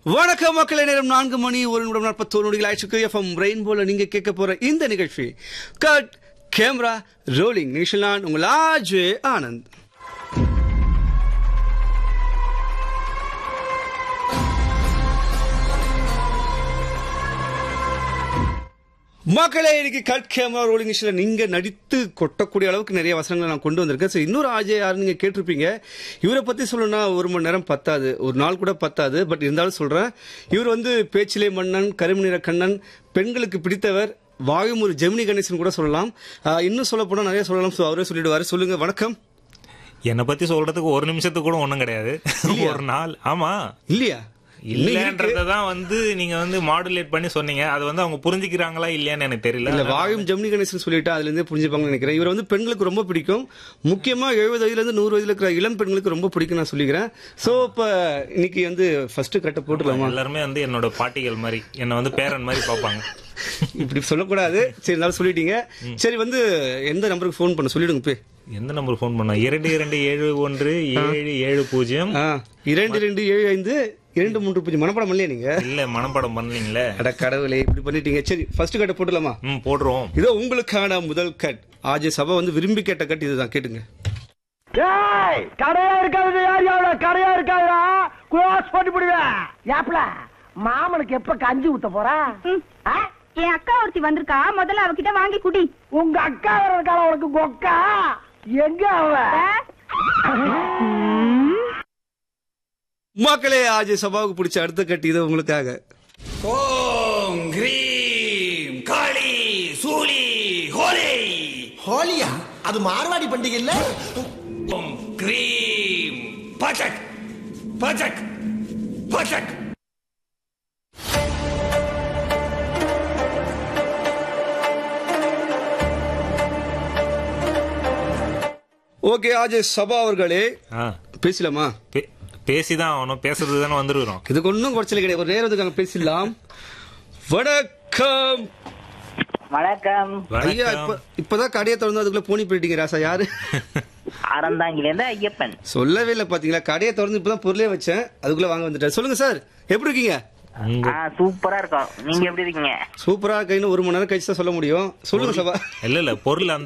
வணக்கம் மக்களே நேரம் நான்கு மணி ஒரு நிமிடம் நாற்பத்தோரு நொடிகள் ஆயிடுச்சு எஃப்எம் ரெயின்போல நீங்க கேட்க போற இந்த நிகழ்ச்சி கட் கேமரா ரோலிங் நிகழ்ச்சியில் நான் உங்கள் ஆஜே ஆனந்த் மக்களே இன்னைக்கு கட் கேமரா ரோலிங் நிகழ்ச்சியில் நீங்க நடித்து கொட்டக்கூடிய அளவுக்கு நிறைய வசனங்களை நான் கொண்டு வந்திருக்கேன் சரி இன்னொரு ஆஜே யாரு நீங்க கேட்டிருப்பீங்க இவரை பத்தி சொல்லணும்னா ஒரு மணி நேரம் பத்தாது ஒரு நாள் கூட பத்தாது பட் இருந்தாலும் சொல்றேன் இவர் வந்து பேச்சிலே மன்னன் கரும நிற கண்ணன் பெண்களுக்கு பிடித்தவர் வாயும் ஒரு ஜெமினி கணேசன் கூட சொல்லலாம் ஆஹ் இன்னும் சொல்ல போனா நிறைய சொல்லலாம் So அவரே சொல்லிடுவாரு சொல்லுங்க வணக்கம் என்னை பத்தி சொல்றதுக்கு ஒரு நிமிஷத்துக்கு கூட ஒண்ணும் கிடையாது ஒரு நாள் ஆமா இல்லையா இல்லன்றத தான் வந்து நீங்க வந்து மாடுலேட் பண்ணி சொன்னீங்க அது வந்து அவங்க புரிஞ்சுக்கிறாங்களா இல்லையான்னு எனக்கு தெரியல இல்ல வாயும் ஜெமினி கணேசன் சொல்லிட்டு அதுல இருந்தே புரிஞ்சுப்பாங்கன்னு நினைக்கிறேன் இவர் வந்து பெண்களுக்கு ரொம்ப பிடிக்கும் முக்கியமா எழுபது வயதுல இருந்து நூறு வயதுல இருக்கிற இளம் பெண்களுக்கு ரொம்ப பிடிக்கும் நான் சொல்லிக்கிறேன் சோ இப்ப இன்னைக்கு வந்து ஃபர்ஸ்ட் கட்ட போட்டுலாமா எல்லாருமே வந்து என்னோட பாட்டிகள் மாதிரி என்னை வந்து பேரன் மாதிரி பார்ப்பாங்க இப்படி சொல்லக்கூடாது சரி இருந்தாலும் சொல்லிட்டீங்க சரி வந்து எந்த நம்பருக்கு ஃபோன் பண்ண சொல்லிடுங்க போய் எந்த நம்பர் ஃபோன் பண்ணா இரண்டு இரண்டு ஏழு ஒன்று ஏழு ஏழு பூஜ்ஜியம் ஆ இரண்டு ரெண்டு ஏழு ஐந்து இரண்டு மூன்று பூஜ்ஜியம் மனப்படம் இல்லையா நீங்க இல்ல மனப்பாடம் பண்ணலீங்களே அட கடவுளே இப்படி பண்ணிட்டீங்க சரி ஃபர்ஸ்ட் கட்ட போட்டுலாமா ம் போடுறோம் இதோ உங்களுக்கான முதல் கட் ஆஜய் சபா வந்து விரும்பி கேட்ட கட் இதுதான் கேட்டுங்க ஏய் கடையா இருக்காது யார் யாரோட கடையா இருக்காதுடா க்ளோஸ் பண்ணி விடுவேன் ஏப்ல மாமனுக்கு எப்ப கஞ்சி ஊத்த போற ம். ஆ? என் அக்கா ஒருத்தி வந்திருக்கா முதல்ல அவகிட்ட வாங்கி குடி உங்க அக்கா இருக்கால உனக்கு கொக்கா எங்க அவ மக்களே ஆஜய் சபாவுக்கு பிடிச்ச அடுத்த கட் இது உங்களுக்காக ஓம் கிரீம் காளி சூலி ஹோலி ஹோலியா அது மார்வாடி பண்டிகை இல்ல ஓம் கிரீம் பச்சக் பச்சக் பச்சக் ஓகே ஆஜய் சபா அவர்களே ஆ பேசலாமா பே- பேசிதான் ஆகணும் பேசுறது தானே வந்துருக்கிறோம் இதுக்கு ஒன்றும் குறைச்சல் கிடையாது ஒரு நேரம் இதுக்கு பேசலாம் வணக்கம் வணக்கம் ஐயா இப்ப இப்பதான் கடையை திறந்து அதுக்குள்ள போனி போயிட்டீங்க ராசா யாரு அறந்தாங்கிலேருந்து ஐயப்பன் சொல்லவே இல்லை பாத்தீங்களா கடையை திறந்து இப்பதான் பொருளே வச்சேன் அதுக்குள்ள வாங்க வந்துட்டேன் சொல்லுங்க சார் எப்படி இருக்கீங்க உங்க ஆ சூப்பரா இருக்கும் நீங்க எப்படி இருக்கீங்க சூப்பரா கைன்னு ஒரு மணி நேரம் கழிச்சு தான் சொல்ல முடியும் சொல்லுங்க சபா இல்ல இல்ல பொருள் அந்த